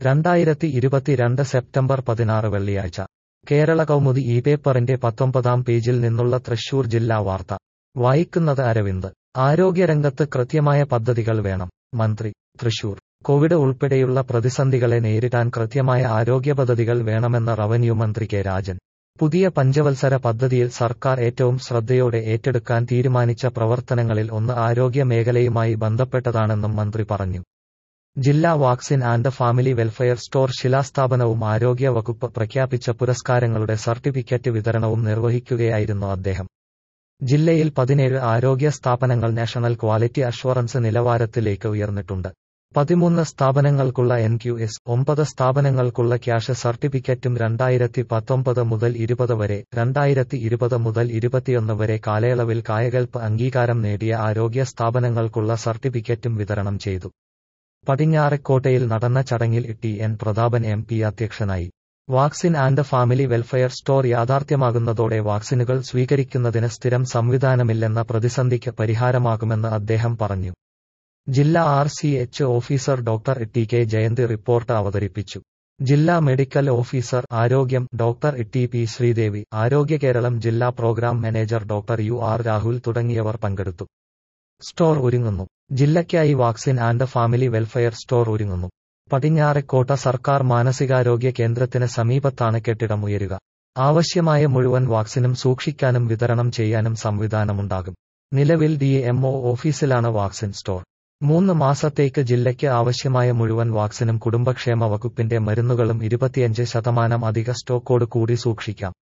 രണ്ടായിരത്തി ഇരുപത്തിരണ്ട് സെപ്റ്റംബർ പതിനാറ് വെള്ളിയാഴ്ച കേരള കൗമുദി ഈ പേപ്പറിന്റെ പത്തൊമ്പതാം പേജിൽ നിന്നുള്ള തൃശൂർ ജില്ലാ വാർത്ത വായിക്കുന്നത് അരവിന്ദ് ആരോഗ്യരംഗത്ത് കൃത്യമായ പദ്ധതികൾ വേണം മന്ത്രി തൃശൂർ കോവിഡ് ഉൾപ്പെടെയുള്ള പ്രതിസന്ധികളെ നേരിടാൻ കൃത്യമായ ആരോഗ്യ പദ്ധതികൾ വേണമെന്ന റവന്യൂ മന്ത്രി കെ രാജൻ പുതിയ പഞ്ചവത്സര പദ്ധതിയിൽ സർക്കാർ ഏറ്റവും ശ്രദ്ധയോടെ ഏറ്റെടുക്കാൻ തീരുമാനിച്ച പ്രവർത്തനങ്ങളിൽ ഒന്ന് ആരോഗ്യ മേഖലയുമായി ബന്ധപ്പെട്ടതാണെന്നും മന്ത്രി പറഞ്ഞു ജില്ലാ vaccine and family welfare store ശിലാസ്ഥാപനവും ആരോഗ്യ വകുപ്പ് പ്രഖ്യാപിച്ച പുരസ്കാരങ്ങളുടെ സർട്ടിഫിക്കറ്റ് വിതരണവും നിർവഹിക്കുകയായിരുന്നു അദ്ദേഹം ജില്ലയിൽ പതിനേഴ് ആരോഗ്യ സ്ഥാപനങ്ങൾ നാഷണൽ ക്വാളിറ്റി അഷ്വറൻസ് നിലവാരത്തിലേക്ക് ഉയർന്നിട്ടുണ്ട് പതിമൂന്ന് സ്ഥാപനങ്ങൾക്കുള്ള എൻ ക്യു എസ് ഒമ്പത് സ്ഥാപനങ്ങൾക്കുള്ള ക്യാഷ് സർട്ടിഫിക്കറ്റും രണ്ടായിരത്തി പത്തൊമ്പത് മുതൽ ഇരുപത് വരെ രണ്ടായിരത്തി ഇരുപത് മുതൽ ഇരുപത്തിയൊന്ന് വരെ കാലയളവിൽ കായകൽപ്പ് അംഗീകാരം നേടിയ ആരോഗ്യ സ്ഥാപനങ്ങൾക്കുള്ള സർട്ടിഫിക്കറ്റും വിതരണം ചെയ്തു പടിഞ്ഞാറക്കോട്ടയിൽ നടന്ന ചടങ്ങിൽ T N Prathapan M P അധ്യക്ഷനായി vaccine and family welfare store യാഥാർത്ഥ്യമാകുന്നതോടെ വാക്സിനുകൾ സ്വീകരിക്കുന്നതിന് സ്ഥിരം സംവിധാനമില്ലെന്ന പ്രതിസന്ധിക്ക് പരിഹാരമാകുമെന്ന് അദ്ദേഹം പറഞ്ഞു ജില്ലാ R C H officer doctor T K Jayanthi report അവതരിപ്പിച്ചു ജില്ലാ മെഡിക്കൽ ഓഫീസർ ആരോഗ്യം doctor T P Sreedevi Arogya Keralam ജില്ലാ program manager doctor U R Rahul തുടങ്ങിയവർ പങ്കെടുത്തു സ്റ്റോർ ഒരുങ്ങുന്നു ജില്ലയ്ക്കായി vaccine and family welfare store ഒരുങ്ങുന്നു പടിഞ്ഞാറെക്കോട്ട സർക്കാർ മാനസികാരോഗ്യ കേന്ദ്രത്തിന് സമീപത്താണ് കെട്ടിടം ഉയരുക ആവശ്യമായ മുഴുവൻ വാക്സിനും സൂക്ഷിക്കാനും വിതരണം ചെയ്യാനും സംവിധാനമുണ്ടാകും നിലവിൽ ഡി എംഒ ഓഫീസിലാണ് വാക്സിൻ സ്റ്റോർ മൂന്ന് മാസത്തേക്ക് ജില്ലയ്ക്ക് ആവശ്യമായ മുഴുവൻ വാക്സിനും കുടുംബക്ഷേമ വകുപ്പിന്റെ മരുന്നുകളും ഇരുപത്തിയഞ്ച് ശതമാനം അധിക സ്റ്റോക്കോട് കൂടി സൂക്ഷിക്കാം